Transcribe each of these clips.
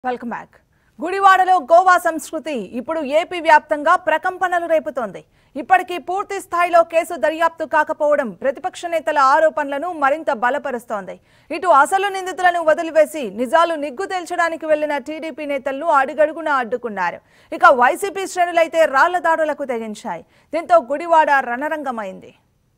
welcome back గుడివాడలో గోవా సంస్కృతి ఇప్పుడు ఏపీ వ్యాప్తంగా ప్రకంపనలు రేపుతోంది ఇప్పటికీ పూర్తి స్థాయిలో కేసు దర్యాప్తు కాకపోవడం ప్రతిపక్ష నేతల ఆరోపణలను మరింత బలపరుస్తోంది ఇటు అసలు నిందితులను వదిలివేసి నిజాలు నిగ్గు తేల్చడానికి వెళ్లిన టీడీపీ నేతలను అడుగడుగునా అడ్డుకున్నారు ఇక వైసీపీ శ్రేణులైతే రాళ్ల దాడులకు తెగించాయి దీంతో గుడివాడ రణరంగమైంది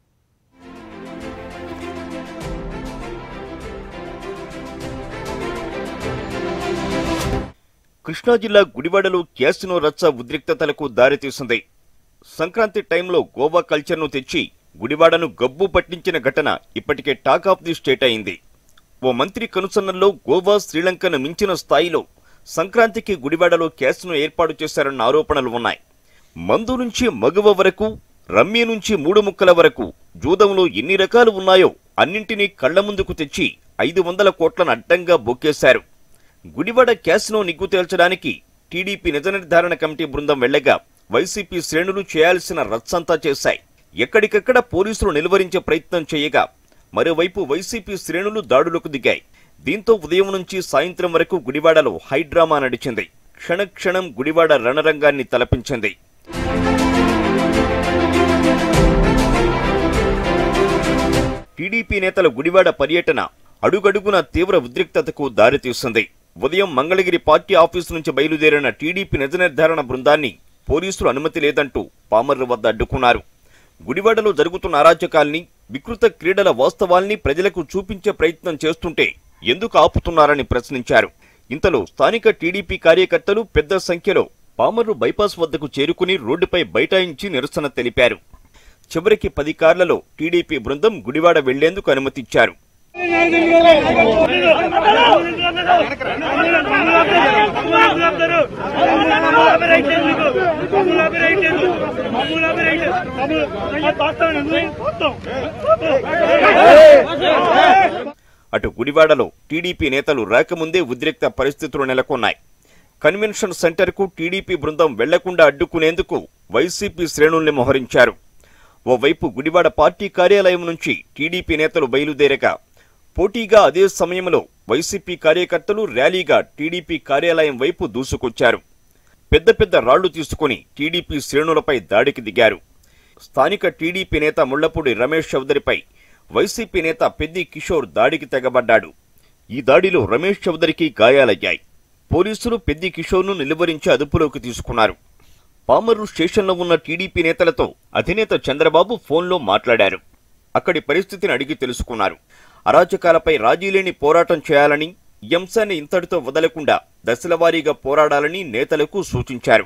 కృష్ణా జిల్లా గుడివాడలో క్యాసినో రచ్చ ఉద్రిక్తతలకు దారితీసింది సంక్రాంతి టైంలో గోవా కల్చర్ను తెచ్చి గుడివాడను గబ్బు పట్టించిన ఘటన ఇప్పటికే టాక్ ఆఫ్ ది స్టేట్ అయింది ఓ మంత్రి కనుసన్నల్లో గోవా శ్రీలంకను మించిన స్థాయిలో సంక్రాంతికి గుడివాడలో క్యాసినో ఏర్పాటు చేశారన్న ఆరోపణలు ఉన్నాయి మందు నుంచి మగువ వరకు రమ్మి నుంచి మూడు ముక్కల వరకు జూదంలో ఎన్ని రకాలు ఉన్నాయో అన్నింటినీ కళ్ల ముందుకు తెచ్చి ఐదు వందల కోట్లను అడ్డంగా బొక్కేశారు గుడివాడ క్యాసినో నిగ్గు తేల్చడానికి టీడీపీ నిజ నిర్ధారణ కమిటీ బృందం వెళ్లగా వైసీపీ శ్రేణులు చేయాల్సిన రచ్చంతా చేశాయి ఎక్కడికక్కడ పోలీసులు నిలువరించే ప్రయత్నం చేయగా మరోవైపు వైసీపీ శ్రేణులు దాడులకు దిగాయి దీంతో ఉదయం నుంచి సాయంత్రం వరకు గుడివాడలో హైడ్రామా నడిచింది క్షణక్షణం గుడివాడ రణరంగాన్ని తలపించింది టీడీపీ నేతల గుడివాడ పర్యటన అడుగడుగున తీవ్ర ఉద్రిక్తతకు దారితీస్తుంది ఉదయం మంగళగిరి పార్టీ ఆఫీసు నుంచి బయలుదేరిన టీడీపీ నిజ నిర్ధారణ బృందాన్ని పోలీసులు అనుమతి లేదంటూ పామర్రు వద్ద అడ్డుకున్నారు గుడివాడలో జరుగుతున్న అరాచకాల్ని వికృత క్రీడల వాస్తవాల్ని ప్రజలకు చూపించే ప్రయత్నం చేస్తుంటే ఎందుకు ఆపుతున్నారని ప్రశ్నించారు ఇంతలో స్థానిక టీడీపీ కార్యకర్తలు పెద్ద సంఖ్యలో పామర్రు బైపాస్ వద్దకు చేరుకుని రోడ్డుపై బైఠాయించి నిరసన తెలిపారు చివరికి పది కార్లలో టీడీపీ బృందం గుడివాడ వెళ్లేందుకు అనుమతిచ్చారు అటు గుడివాడలో టీడీపీ నేతలు రాకముందే ఉద్రిక్త పరిస్థితులు నెలకొన్నాయి కన్వెన్షన్ సెంటర్కు టీడీపీ బృందం వెళ్లకుండా అడ్డుకునేందుకు వైసీపీ శ్రేణుల్ని మోహరించారు ఓవైపు గుడివాడ పార్టీ కార్యాలయం నుంచి టీడీపీ నేతలు బయలుదేరగా పోటీగా అదే సమయంలో వైసీపీ కార్యకర్తలు ర్యాలీగా టీడీపీ కార్యాలయం వైపు దూసుకొచ్చారు పెద్ద పెద్ద రాళ్లు తీసుకుని టీడీపీ శ్రేణులపై దాడికి దిగారు స్థానిక టీడీపీ నేత ముళ్లపూడి రమేష్ చౌదరిపై వైసీపీ నేత పెద్ది కిషోర్ దాడికి తెగబడ్డాడు ఈ దాడిలో రమేష్ చౌదరికి గాయాలయ్యాయి పోలీసులు పెద్ది కిషోర్ను నిలువరించి అదుపులోకి తీసుకున్నారు పామర్రు స్టేషన్లో ఉన్న టీడీపీ నేతలతో అధినేత చంద్రబాబు ఫోన్లో మాట్లాడారు అక్కడి పరిస్థితిని అడిగి తెలుసుకున్నారు అరాచకాలపై రాజీలేని పోరాటం చేయాలని ఈ అంశాన్ని ఇంతటితో వదలకుండా దశలవారీగా పోరాడాలని నేతలకు సూచించారు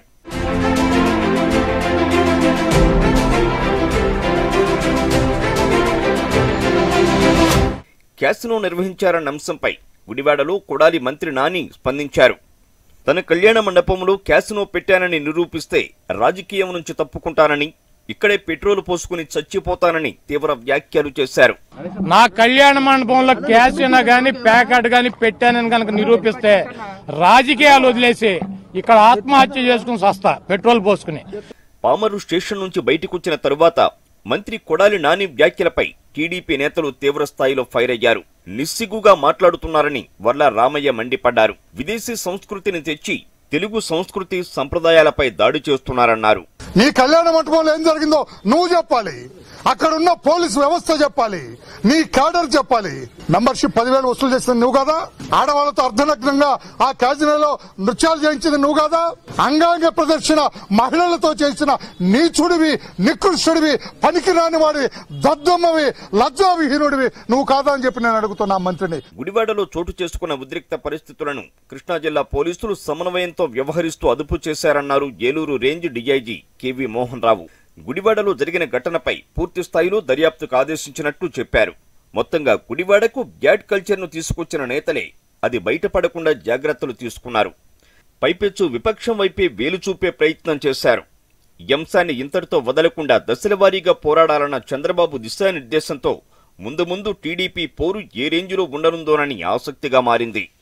క్యాసినో నిర్వహించారన్న అంశంపై గుడివాడలో కొడాలి మంత్రి నాని స్పందించారు తన కళ్యాణ మండపంలో క్యాసినో పెట్టానని నిరూపిస్తే రాజకీయం నుంచి తప్పుకుంటానని ఇక్కడే పెట్రోల్ పోసుకుని చచ్చిపోతానని తీవ్ర వ్యాఖ్యలు చేశారు నా కళ్యాణ మండపంలో క్యాసినో గాని ప్యాకెట్ గాని పెట్టానని కనుక నిరూపిస్తే రాజకీయాలు వదిలేసి ఇక్కడ ఆత్మహత్య చేసుకుని సస్తా పెట్రోల్ పోసుకుని పామరు స్టేషన్ నుంచి బయటకొచ్చిన తరువాత మంత్రి కొడాలి నాని వ్యాఖ్యలపై టీడీపీ నేతలు తీవ్ర స్థాయిలో ఫైర్ అయ్యారు నిస్సిగ్గుగా మాట్లాడుతున్నారని వర్ల రామయ్య మండిపడ్డారు విదేశీ సంస్కృతిని తెచ్చి తెలుగు సంస్కృతి సంప్రదాయాలపై దాడి చేస్తున్నారన్నారు నీ కళ్యాణ మంటపంలో ఏం జరిగిందో నువ్వు చెప్పాలి అక్కడ ఉన్న పోలీసు వ్యవస్థ చెప్పాలి నీ క్యాడర్ చెప్పాలి మెంబర్షిప్ పదివేలు వసూలు చేసింది నువ్వు కదా ఆడవాళ్లతో అర్ధనగ్నంగా ఆ క్యాజినోలో నృత్యాలు చేయించింది నువ్వు కదా అంగాంగ ప్రదర్శన మహిళలతో చేసిన నీచుడివి నికృష్టుడివి పనికిరాని వాడి దద్దమ్మవి లజ్జావిహీనుడివి నువ్వు కాదా అని చెప్పి నేను అడుగుతున్నా మంత్రిని గుడివాడలో చోటు చేసుకున్న ఉద్రిక్త పరిస్థితులను కృష్ణా జిల్లా పోలీసులు సమన్వయంతో వ్యవహరిస్తూ అదుపు చేశారన్నారు Eluru range DIG KV Mohan Rao గుడివాడలో జరిగిన ఘటనపై పూర్తి స్థాయిలో దర్యాప్తుకు ఆదేశించినట్లు చెప్పారు మొత్తంగా గుడివాడకు బ్యాడ్ కల్చర్ను తీసుకొచ్చిన నేతలే అది బయటపడకుండా జాగ్రత్తలు తీసుకున్నారు పైపెచ్చు విపక్షం వైపే వేలు చూపే ప్రయత్నం చేశారు ఈ అంశాన్ని ఇంతటితో వదలకుండా దశలవారీగా పోరాడాలన్న చంద్రబాబు దిశానిర్దేశంతో ముందు ముందు టీడీపీ పోరు ఏ రేంజ్లో ఉండనుందోనని ఆసక్తిగా మారింది